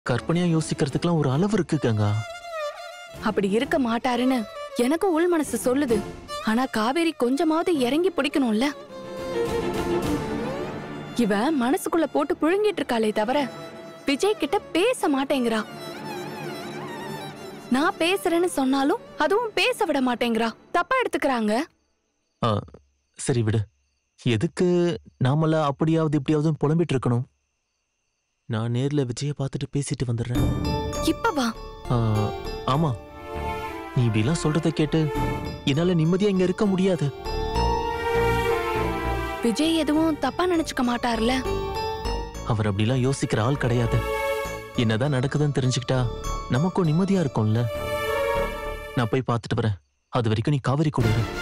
கற்பனையா யோசிக்கிறதுக்கெல்லாம் ஒரு அளவு இருக்கு கங்கா அப்படி இருக்க மாட்டாருன்னு எனக்கு உள் மனசு சொல்லுது ஆனா காவேரி கொஞ்சமாவது இறங்கி பிடிக்கணும்ல இவ மனசுக்குள்ள போட்டு புழுங்கிட்டு இருக்காளே தவிர விஜய் கிட்ட பேச மாட்டேங்கிறா நான் பேசுறேன்னு சொன்னாலும் அதுவும் பேச விட மாட்டேங்கிறா தப்பா எடுத்துக்கறாங்க ஆ, சரி விடு எதுக்கு நாமள அப்படியாவது இப்படியாவது புலம்பிட்டு இருக்கணும் நான் நேர்ல விஜய பார்த்துட்டு பேசிட்டு வந்துடுறேன் இப்ப வா ஆ, ஆமா நீ இப்படிலாம் சொல்றத கேட்டு என்னால நிம்மதியா இங்க இருக்க முடியாது விஜய் எதுவும் தப்பா நினைச்சுக்க மாட்டார்ல அவர் அப்படிலாம் யோசிக்கிற ஆள் கிடையாது என்னதான் நடக்குதுன்னு தெரிஞ்சுக்கிட்டா நமக்கும் நிம்மதியா இருக்கும்ல நான் போய் பார்த்துட்டு வரேன் அது வரைக்கும் நீ காவேரி கூட இரு